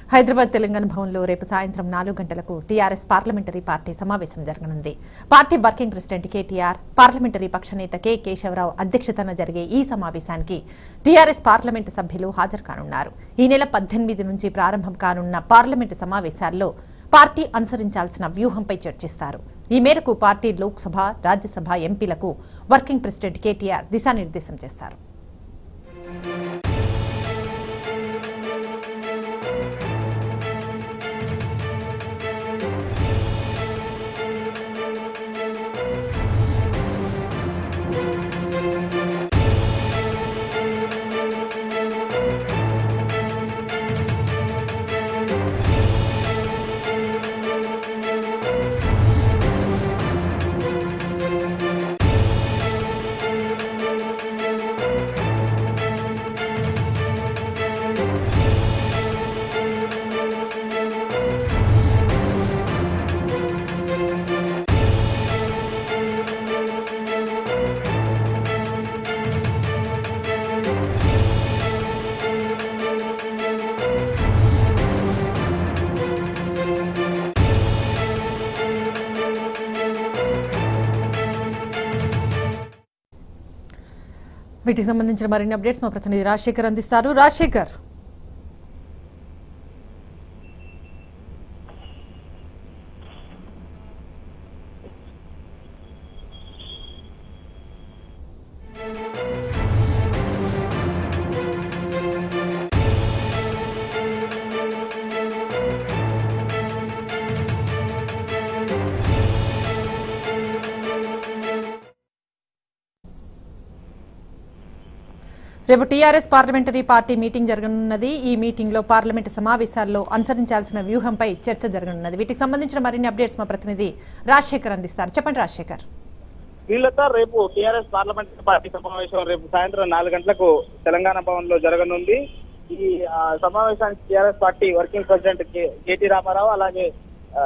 హైదరాబాద్ తెలంగాణ భవన్లో రేపు సాయంత్రం నాలుగు గంటలకు టీఆర్ఎస్ పార్లమెంటరీ పార్టీ సమావేశం జరగనుంది party working president KTR parliamentary పక్షనేత కె కేశవరావు అధ్యక్షతన జరిగే ఈ సమావేశానికి టీఆర్ఎస్ పార్లమెంటు సభ్యులు హాజరు కానున్నారు ఈ నెల పద్దెనిమిది నుంచి ప్రారంభం కానున్న పార్లమెంటు సమావేశాల్లో పార్టీ అనుసరించాల్సిన వ్యూహంపై చర్చిస్తారు ఈ మేరకు పార్టీ లోక్సభ రాజ్యసభ ఎంపీలకు వర్కింగ్ ప్రెసిడెంట్ కేటీఆర్ దిశానిర్దేశం చేస్తారు వీటికి సంబంధించిన మరిన్ని అప్డేట్స్ మా ప్రతినిధి రాజశేఖర్ అందిస్తారు రాజశేఖర్ రేపు టీఆర్ఎస్ పార్లమెంటరీ పార్టీ మీటింగ్ జరగనున్నది ఈ మీటింగ్ లో పార్లమెంటు సమావేశాల్లో అనుసరించాల్సిన వ్యూహంపై చర్చ జరగనున్నది వీటికి సంబంధించిన మరిన్ని అప్డేట్స్ మా ప్రతినిధి రాజశేఖర్ అందిస్తారు చెప్పండి రాజశేఖర్ వీళ్ళతో రేపు టీఆర్ఎస్ పార్లమెంట్ పార్టీ సమావేశం రేపు సాయంత్రం నాలుగు గంటలకు తెలంగాణ భవన్ లో జరగనుంది ఈ ఆ, సమావేశానికి TRS party working president K- KT Rama Rao అలాగే ఆ,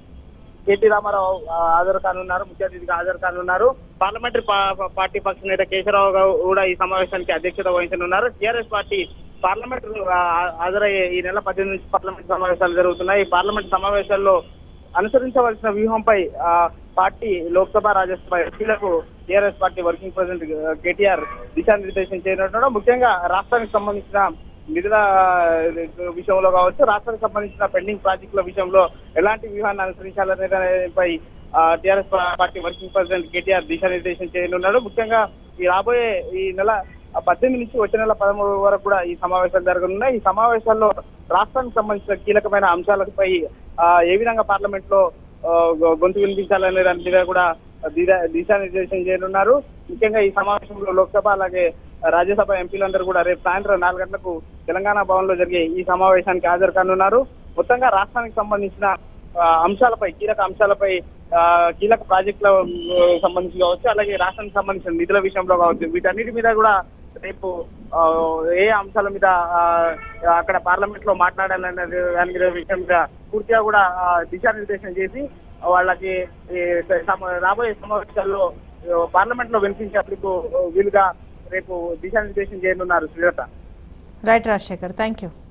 కేటీ రామారావు ఆ, హాజరు కానున్నారు ముఖ్య అతిథిగా హాజరు కానున్నారు పార్లమెంటరీ పా- పార్టీ పక్ష నేత కేశవరావు గారు కూడా ఈ సమావేశానికి అధ్యక్షత వహించనున్నారు టీఆర్ఎస్ పార్టీ పార్లమెంట్ హాజరయ్యే ఈ నెల పద్దెనిమిది నుంచి పార్లమెంట్ సమావేశాలు జరుగుతున్నాయి ఈ పార్లమెంట్ సమావేశాల్లో అనుసరించవలసిన వ్యూహంపై ఆ, పార్టీ లోక్సభ రాజ్యసభ ఎంపీలకు TRS party working president KTR దిశానిర్దేశం చేయనున్నాడు ముఖ్యంగా రాష్ట్రానికి సంబంధించిన నిధుల ఆ, విషయంలో కావచ్చు రాష్ట్రానికి సంబంధించిన పెండింగ్ ప్రాజెక్టుల విషయంలో ఎలాంటి వ్యూహాన్ని అనుసరించాలనే దానిపై TRS party working president KTR దిశానిర్దేశం చేయనున్నాడు ముఖ్యంగా ఈ రాబోయే ఈ నెల ఆ పద్దెనిమిది నుంచి వచ్చే నెల పదమూడు వరకు కూడా ఈ సమావేశాలు జరగనున్నాయి ఈ సమావేశాల్లో రాష్ట్రానికి సంబంధించిన కీలకమైన అంశాలపై ఆ, ఏ విధంగా పార్లమెంట్ లో ఆ, గొ- గొంతు వినిపించాలనే దాని మీద కూడా దిశా- దిశానిర్దేశం చేయనున్నారు ముఖ్యంగా ఈ సమావేశంలో లోక్సభ అలాగే రాజ్యసభ ఎంపీలందరూ కూడా రేపు సాయంత్రం నాలుగు గంటలకు తెలంగాణ భవన్ లో జరిగే ఈ సమావేశానికి హాజరు కానున్నారు మొత్తంగా రాష్ట్రానికి సంబంధించిన ఆ, అంశాలపై కీలక అంశాలపై ఆ, కీలక ప్రాజెక్టుల ఆ, సంబంధించి కావచ్చు అలాగే రాష్ట్రానికి సంబంధించిన నిధుల విషయంలో కావచ్చు వీటన్నిటి మీద కూడా రేపు ఆ, ఏ అంశాల మీద ఆ, అక్కడ పార్లమెంట్ లో మాట్లాడాలనే దాని మీద విషయం మీద పూర్తిగా కూడా ఆ, దిశానిర్దేశం చేసి వాళ్ళకి ఈ సమ- రాబోయే సమావేశాల్లో ఆ, పార్లమెంట్ లో వినిపించేందుకు వీలుగా రేపు దిశానిర్దేశం చేయనున్నారు Srilatha right Rajasekhar thank you